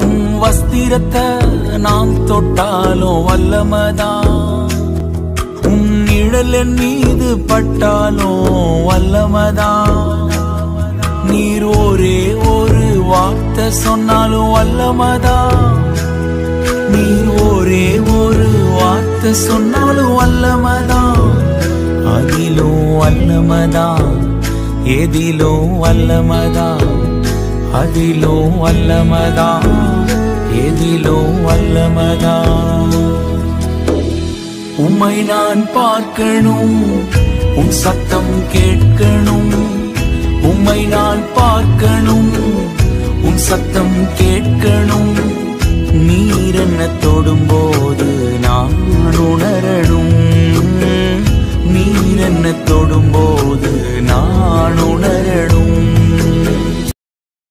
உம் வஸ்திரத்தை நான் தொட்டாலும் வல்லமதான் உம் நிழல் என் மீது பட்டாலும் வல்லமதான் நீர் ஒரே ஒரு வார்த்தை சொன்னாலும் வல்லமதான் நீர் ஒரே ஒரு வார்த்தை சொன்னாலும் வல்லமதான் அதிலும் வல்லமதான் எதிலும் வல்லமதான் அதிலும் வல்லமதான் எதிலும் வல்லமதான் உம்மை நான் பார்க்கணும் உம் சத்தம் கேட்கணும் உம்மை நான் பார்க்கணும் உம் சத்தம் கேட்கணும் நீர் என்ன தொடும்போது நான் உணரணும்